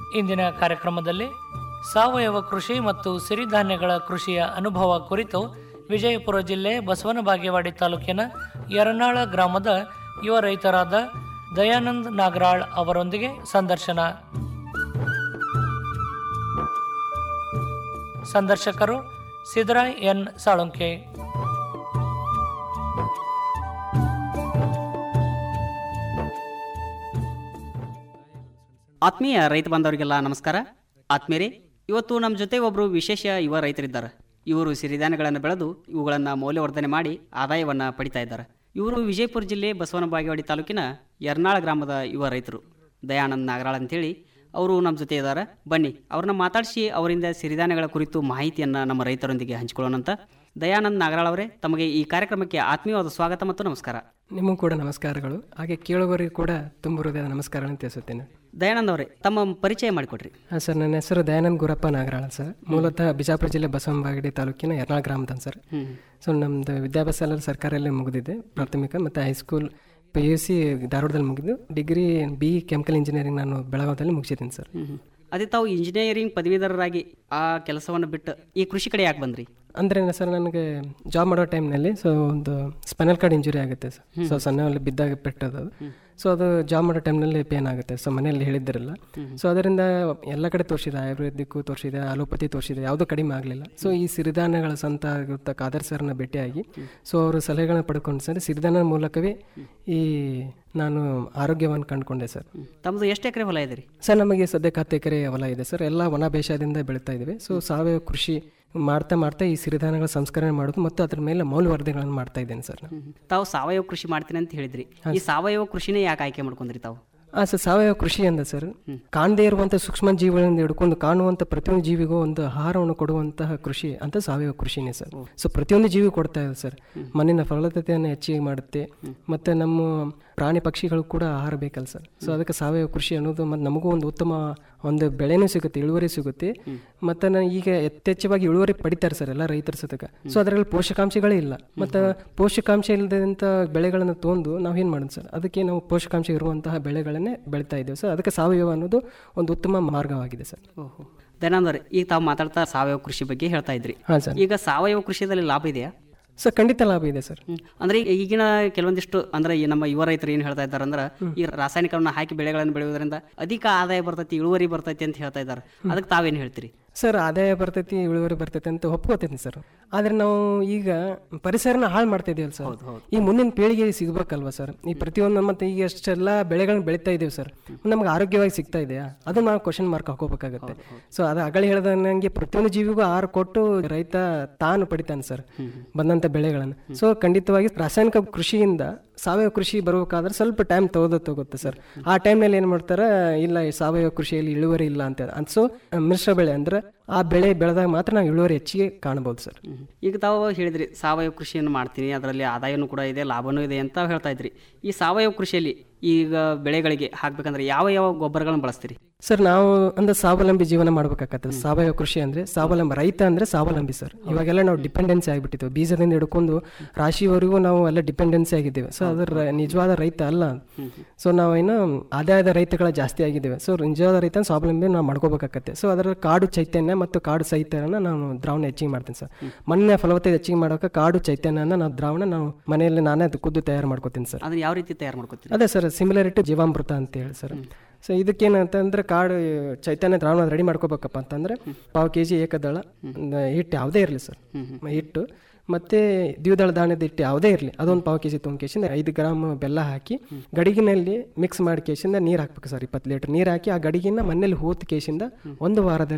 ಇಂದಿನ ಕಾರ್ಯಕ್ರಮದಲ್ಲಿ ಸಾವಯವ ಕೃಷಿ ಮತ್ತು ಸಿರಿಧಾನ್ಯಗಳ ಕೃಷಿಯ ಅನುಭವ ಕುರಿತು ವಿಜಯಪುರ ಜಿಲ್ಲೆ ಬಸವನ ಬಾಗೇವಾಡಿ ತಾಲೂಕಿನ ಯರನಾಳ ಗ್ರಾಮದ ಯುವ ರೈತರಾದ ದಯಾನಂದ್ ನಾಗರಾಳ್ ಅವರೊಂದಿಗೆ ಸಂದರ್ಶನ ಸಂದರ್ಶಕರು ಸಿದ್ದರಾಯ್ ಎನ್ ಸಾಳುಂಕೆ ಆತ್ಮೀಯ ರೈತ ಬಾಂಧವರಿಗೆಲ್ಲ ನಮಸ್ಕಾರ ಆತ್ಮೀಯರೇ ಇವತ್ತು ನಮ್ಮ ಜೊತೆ ಒಬ್ಬರು ವಿಶೇಷ ಯುವ ರೈತರಿದ್ದಾರೆ ಇವರು ಸಿರಿಧಾನ್ಯಗಳನ್ನು ಬೆಳೆದು ಇವುಗಳನ್ನು ಮೌಲ್ಯವರ್ಧನೆ ಮಾಡಿ ಆದಾಯವನ್ನು ಪಡಿತಾ ಇದ್ದಾರೆ ಇವರು ವಿಜಯಪುರ ಜಿಲ್ಲೆ ಬಸವನ ಬಾಗೇವಾಡಿ ತಾಲೂಕಿನ ಯರ್ನಾಳ ಗ್ರಾಮದ ಯುವ ರೈತರು ದಯಾನಂದ್ ನಾಗರಾಳ್ ಅಂತೇಳಿ ಅವರು ನಮ್ಮ ಜೊತೆ ಇದ್ದಾರೆ ಬನ್ನಿ ಅವ್ರನ್ನ ಮಾತಾಡಿಸಿ ಅವರಿಂದ ಸಿರಿಧಾನ್ಯಗಳ ಕುರಿತು ಮಾಹಿತಿಯನ್ನು ನಮ್ಮ ರೈತರೊಂದಿಗೆ ಹಂಚಿಕೊಳ್ಳೋಣಂತ ದಯಾನಂದ್ ನಾಗರಾಳ್ ಅವರೇ ತಮಗೆ ಈ ಕಾರ್ಯಕ್ರಮಕ್ಕೆ ಆತ್ಮೀಯವಾದ ಸ್ವಾಗತ ಮತ್ತು ನಮಸ್ಕಾರ ನಿಮಗೂ ಕೂಡ ನಮಸ್ಕಾರಗಳು ಹಾಗೆ ಕೇಳುವವರಿಗೂ ಕೂಡ ತುಂಬ ಹೃದಯದ ನಮಸ್ಕಾರಗಳನ್ನು ತಿಳಿಸುತ್ತೇನೆ ದಯಾನಂದ್ ಅವರೇ ತಮ್ಮ ಪರಿಚಯ ಮಾಡಿಕೊಡ್ರಿ ಹಾಂ ಸರ್ ನನ್ನ ಹೆಸರು ದಯಾನಂದ್ ಗುರಪ್ಪ ನಾಗರಾಳ ಸರ್ ಮೂಲತಃ ಬಿಜಾಪುರ ಜಿಲ್ಲೆ ಬಸವನಬಾಗಡಿ ತಾಲೂಕಿನ ಯರ್ನಾಳ್ ಗ್ರಾಮದ ಸರ್ ಸೊ ನಮ್ಮದು ವಿದ್ಯಾಭ್ಯಾಸ ಎಲ್ಲ ಸರ್ಕಾರಲ್ಲೇ ಮುಗಿದಿದೆ ಪ್ರಾಥಮಿಕ ಮತ್ತು ಹೈಸ್ಕೂಲ್ ಪಿ ಯು ಸಿ ಧಾರವಾಡದಲ್ಲಿ ಮುಗಿದು ಡಿಗ್ರಿ ಬಿ ಕೆಮಿಕಲ್ ಇಂಜಿನಿಯರಿಂಗ್ ನಾನು ಬೆಳಗಾವದಲ್ಲಿ ಮುಗಿಸಿದ್ದೀನಿ ಸರ್ ಅದೇ ತಾವು ಇಂಜಿನಿಯರಿಂಗ್ ಪದವೀಧರರಾಗಿ ಆ ಕೆಲಸವನ್ನು ಬಿಟ್ಟು ಈ ಕೃಷಿ ಕಡೆ ಯಾಕೆ ಬಂದ್ರಿ ಅಂದರೆ ಸರ್ ನನಗೆ ಜಾಬ್ ಮಾಡೋ ಟೈಮ್ನಲ್ಲಿ ಸೊ ಒಂದು ಸ್ಪೈನಲ್ ಕಾರ್ಡ್ ಇಂಜುರಿ ಆಗುತ್ತೆ ಸರ್ ಸೊ ಸಣ್ಣಲ್ಲಿ ಬಿದ್ದಾಗ ಪೆಟ್ಟದು ಅದು ಸೊ ಅದು ಜಾಬ್ ಮಾಡೋ ಟೈಮ್ನಲ್ಲಿ ಪೇನ್ ಆಗುತ್ತೆ ಸೊ ಮನೆಯಲ್ಲಿ ಹೇಳಿದ್ದಿರಲ್ಲ ಸೊ ಅದರಿಂದ ಎಲ್ಲ ಕಡೆ ತೋರಿಸಿದೆ ಆಯುರ್ವೇದಿಕ್ಕು ತೋರಿಸಿದೆ ಅಲೋಪತಿ ತೋರಿಸಿದೆ ಯಾವುದೂ ಕಡಿಮೆ ಆಗಲಿಲ್ಲ ಸೊ ಈ ಸಿರಿಧಾನ್ಯಗಳ ಸಂತ ಆಗಿರ್ತ ಕಾದರ್ ಸರ್ನ ಭೇಟಿಯಾಗಿ ಸೊ ಅವರು ಸಲಹೆಗಳನ್ನ ಪಡ್ಕೊಂಡು ಸರ್ ಸಿರಿಧಾನ್ಯದ ಮೂಲಕವೇ ಈ ನಾನು ಆರೋಗ್ಯವನ್ನು ಕಂಡುಕೊಂಡೆ ಸರ್ ತಮ್ಮದು ಎಷ್ಟು ಎಕರೆ ಹೊಲ ಇದೆ ರೀ ಸರ್ ನಮಗೆ ಸದ್ಯಕ್ಕೆ ಹತ್ತು ಎಕರೆ ಹೊಲ ಇದೆ ಸರ್ ಎಲ್ಲ ಒಣ ಬೇಸಾಯದಿಂದ ಬೆಳೀತಾ ಇದ್ದೀವಿ ಸೊ ಸಾವಯವ ಕೃಷಿ ಮಾಡ್ತಾ ಮಾಡ್ತಾ ಈ ಸಿರಿಧಾನ್ಯಗಳ ಸಂಸ್ಕರಣೆ ಮಾಡೋದು ಮತ್ತು ಅದ್ರ ಮೇಲೆ ಮೌಲ್ಯವರ್ಧನೆಗಳನ್ನು ಮಾಡ್ತಾ ಇದ್ದೇನೆ ಸರ್ ನಾನು ತಾವು ಸಾವಯವ ಕೃಷಿ ಮಾಡ್ತೀನಿ ಅಂತ ಹೇಳಿದ್ರಿ ಈ ಸಾವಯವ ಕೃಷಿನೇ ಯಾಕೆ ಆಯ್ಕೆ ಮಾಡ್ಕೊಂಡ್ರಿ ತಾವು ಆ ಸರ್ ಸಾವಯವ ಕೃಷಿ ಅಂದ ಸರ್ ಕಾಣದೇ ಇರುವಂಥ ಸೂಕ್ಷ್ಮ ಜೀವಿಗಳಿಂದ ಹಿಡ್ಕೊಂಡು ಕಾಣುವಂಥ ಪ್ರತಿಯೊಂದು ಜೀವಿಗೂ ಒಂದು ಆಹಾರವನ್ನು ಕೊಡುವಂತಹ ಕೃಷಿ ಅಂತ ಸಾವಯವ ಕೃಷಿನೇ ಸರ್ ಸೊ ಪ್ರತಿಯೊಂದು ಜೀವಿ ಕೊಡ್ತಾ ಇದೆ ಸರ್ ಮಣ್ಣಿನ ಫಲವತ್ತತೆಯನ್ನು ಹೆಚ್ಚಿಗೆ ಮಾಡುತ್ತೆ ಮತ್ತು ನಮ್ಮ ಪ್ರಾಣಿ ಪಕ್ಷಿಗಳು ಕೂಡ ಆಹಾರ ಬೇಕಲ್ಲ ಸರ್ ಸೊ ಅದಕ್ಕೆ ಸಾವಯವ ಕೃಷಿ ಅನ್ನೋದು ಮತ್ತು ನಮಗೂ ಒಂದು ಉತ್ತಮ ಒಂದು ಬೆಳೆನೂ ಸಿಗುತ್ತೆ ಇಳುವರಿ ಸಿಗುತ್ತೆ ಮತ್ತು ನಾನು ಈಗ ಯಥೇಚ್ಛವಾಗಿ ಇಳುವರಿ ಪಡಿತಾರೆ ಸರ್ ಎಲ್ಲ ರೈತರ ಸತಕ ಸೊ ಅದರಲ್ಲಿ ಪೋಷಕಾಂಶಗಳೇ ಇಲ್ಲ ಮತ್ತು ಪೋಷಕಾಂಶ ಇಲ್ಲದಂಥ ಬೆಳೆಗಳನ್ನು ತೊಗೊಂಡು ನಾವು ಏನು ಮಾಡೋದು ಸರ್ ಅದಕ್ಕೆ ನಾವು ಪೋಷಕಾಂಶ ಇರುವಂತಹ ಬೆಳೆಗಳನ್ನೇ ಬೆಳಿತಾ ಇದ್ದೇವೆ ಸರ್ ಅದಕ್ಕೆ ಸಾವಯವ ಅನ್ನೋದು ಒಂದು ಉತ್ತಮ ಮಾರ್ಗವಾಗಿದೆ ಸರ್ ಓಹೋ ದಯಾನಂದವ್ರೆ ಈಗ ತಾವು ಮಾತಾಡ್ತಾ ಸಾವಯವ ಕೃಷಿ ಬಗ್ಗೆ ಹೇಳ್ತಾ ಇದ್ರಿ ಹಾಂ ಸರ್ ಈಗ ಸಾವಯವ ಕೃಷಿಯಲ್ಲಿ ಲಾಭ ಇದೆಯಾ ಸರ್ ಖಂಡಿತ ಲಾಭ ಇದೆ ಸರ್ ಹ್ಮ್. ಅಂದ್ರೆ ಈಗ- ಈಗಿನ ಕೆಲವೊಂದಿಷ್ಟು ಅಂದ್ರೆ ಈ ನಮ್ಮ ಯುವ ರೈತರು ಏನು ಹೇಳ್ತಾ ಇದ್ದಾರೆ ಅಂದ್ರೆ ಈ ರಾಸಾಯನಿಕವನ್ನ ಹಾಕಿ ಬೆಳೆಗಳನ್ನು ಬೆಳೆಯುವುದರಿಂದ ಅಧಿಕ ಆದಾಯ ಬರ್ತೈತಿ ಇಳುವರಿ ಬರ್ತೈತಿ ಅಂತ ಹೇಳ್ತಾ ಇದ್ದಾರೆ ಅದಕ್ಕೆ ತಾವೇನು ಹೇಳ್ತೀರಿ ಸರ್ ಆದಾಯ ಬರ್ತೈತಿ ಇಳುವರಿ ಬರ್ತೈತಿ ಅಂತ ಒಪ್ಕೋತೀನಿ ಸರ್ ಆದರೆ ನಾವು ಈಗ ಪರಿಸರನ ಹಾಳು ಮಾಡ್ತಾ ಇದೀವಲ್ಲ ಸರ್ ಈ ಮುಂದಿನ ಪೀಳಿಗೆ ಸಿಗ್ಬೇಕಲ್ವಾ ಸರ್ ಈ ಪ್ರತಿಯೊಂದು ಮತ್ತೆ ಈಗ ಎಷ್ಟೆಲ್ಲ ಬೆಳೆಗಳನ್ನ ಬೆಳೀತಾ ಇದೀವಿ ಸರ್ ನಮ್ಗೆ ಆರೋಗ್ಯವಾಗಿ ಸಿಗ್ತಾ ಇದೆಯಾ ಅದನ್ನ ನಾವು ಕ್ವಶನ್ ಮಾರ್ಕ್ ಹಾಕೋಬೇಕಾಗತ್ತೆ ಸೊ ಅದು ಅಗಳಿ ಹೇಳ್ದಂಗೆ ಪ್ರತಿಯೊಂದು ಜೀವಿಗೂ ಆಹಾರ ಕೊಟ್ಟು ರೈತ ತಾನು ಪಡಿತಾನೆ ಸರ್ ಬಂದಂಥ ಬೆಳೆಗಳನ್ನು ಸೊ ಖಂಡಿತವಾಗಿ ರಾಸಾಯನಿಕ ಕೃಷಿಯಿಂದ ಸಾವಯವ ಕೃಷಿ ಬರಬೇಕಾದ್ರೆ ಸ್ವಲ್ಪ ಟೈಮ್ ತಗೋದು ತಗೋತ್ತೆ ಸರ್ ಆ ಟೈಮ್ನಲ್ಲಿ ಏನು ಮಾಡ್ತಾರೆ ಇಲ್ಲ ಈ ಸಾವಯವ ಕೃಷಿಯಲ್ಲಿ ಇಳುವರಿ ಇಲ್ಲ ಅಂತ ಅಂತ ಸೊ ಮಿಶ್ರ ಬೆಳೆ ಅಂದ್ರೆ ಆ ಬೆಳೆ ಬೆಳೆದಾಗ ಮಾತ್ರ ನಾವು ಇಳುವರಿ ಹೆಚ್ಚಿಗೆ ಕಾಣಬಹುದು ಸರ್ ಈಗ ತಾವು ಹೇಳಿದ್ರಿ ಸಾವಯವ ಕೃಷಿಯನ್ನು ಮಾಡ್ತೀನಿ ಅದರಲ್ಲಿ ಆದಾಯನೂ ಕೂಡ ಇದೆ ಲಾಭನೂ ಇದೆ ಅಂತ ಹೇಳ್ತಾ ಇದ್ರಿ ಈ ಸಾವಯವ ಕೃಷಿಯಲ್ಲಿ ಈಗ ಬೆಳೆಗಳಿಗೆ ಹಾಕ್ಬೇಕಂದ್ರೆ ಯಾವ ಯಾವ ಗೊಬ್ಬರಗಳನ್ನು ಬಳಸ್ತೀರಿ ಸರ್ ನಾವು ಅಂದ್ರೆ ಸ್ವಾವಲಂಬಿ ಜೀವನ ಮಾಡ್ಬೇಕಾಗತ್ತೆ ಸಾವಯವ ಕೃಷಿ ಅಂದ್ರೆ ಸ್ವಾವಲಂಬಿ ರೈತ ಅಂದ್ರೆ ಸ್ವಾವಲಂಬಿ ಸರ್ ಇವಾಗೆಲ್ಲ ನಾವು ಡಿಪೆಂಡೆನ್ಸಿ ಆಗಿಬಿಟ್ಟಿದ್ದೇವೆ ಬೀಜದಿಂದ ಹಿಡ್ಕೊಂಡು ರಾಶಿವರೆಗೂ ನಾವು ಎಲ್ಲ ಡಿಪೆಂಡೆನ್ಸಿ ಆಗಿದ್ದೇವೆ ಸೊ ಅದ್ರ ನಿಜವಾದ ರೈತ ಅಲ್ಲ ಸೊ ನಾವೇನು ಆದಾಯದ ರೈತಗಳ ಜಾಸ್ತಿ ಆಗಿದ್ದೇವೆ ಸೊ ನಿಜವಾದ ರೈತ ಸ್ವಾವಲಂಬಿ ನಾವು ಮಾಡ್ಕೋಬೇಕಾಗತ್ತೆ ಸೊ ಅದರ ಕಾಡು ಚೈತನ್ಯ ಮತ್ತು ಕಾಡು ಸಹಿತನ ನಾನು ದ್ರಾವಣ ಹೆಚ್ಚಿಗೆ ಮಾಡ್ತೀನಿ ಸರ್ ಮಣ್ಣಿನ ಫಲವತ್ತತೆ ಹೆಚ್ಚಿಗೆ ಮಾಡೋಕೆ ಕಾಡು ಚೈತನ್ಯನ ನಾವು ದ್ರಾವಣ ನಾವು ಮನೆಯಲ್ಲಿ ನಾನೇ ಅದು ಖುದ್ದು ತಯಾರು ಮಾಡ್ಕೋತೀನಿ ಸರ್ ಅದನ್ನ ಯಾವ ರೀತಿ ತಯಾರು ಮಾಡ್ಕೊತೀರಿ ಅದೇ ಸರ್ ಸಿಮಿಲರಿಟಿ ಜೀವಾಮೃತ ಅಂತ ಹೇಳಿ ಸರ್ ಸೊ ಇದಕ್ಕೇನಂತಂದ್ರೆ ಕಾಡು ಚೈತನ್ಯ ದ್ರಾವಣ ರೆಡಿ ಮಾಡ್ಕೋಬೇಕಪ್ಪ ಅಂತಂದ್ರೆ ಪಾವು ಕೆ ಜಿ ಏಕದಳ ಒಂದು ಹಿಟ್ಟು ಯಾವುದೇ ಇರಲಿ ಸರ್ ಹಿಟ್ಟು ಮತ್ತೆ ದ್ವಿದಳ ಧಾನ್ಯದ ಹಿಟ್ಟು ಯಾವುದೇ ಇರಲಿ ಅದೊಂದು ಪಾವು ಕೆ ಜಿ ತೊಗೊಂಡು ಕೇಸಿಂದ ಐದು ಗ್ರಾಮ್ ಬೆಲ್ಲ ಹಾಕಿ ಗಡಿಗಿನಲ್ಲಿ ಮಿಕ್ಸ್ ಮಾಡಿ ಕೇಸಿಂದ ನೀರು ಹಾಕ್ಬೇಕು ಸರ್ ಇಪ್ಪತ್ತು ಲೀಟರ್ ನೀರು ಹಾಕಿ ಆ ಗಡಿಗಿನ ಮನೇಲಿ ಹೋತ್ ಕೇಸಿಂದ ಒಂದು ವಾರದಲ್ಲಿ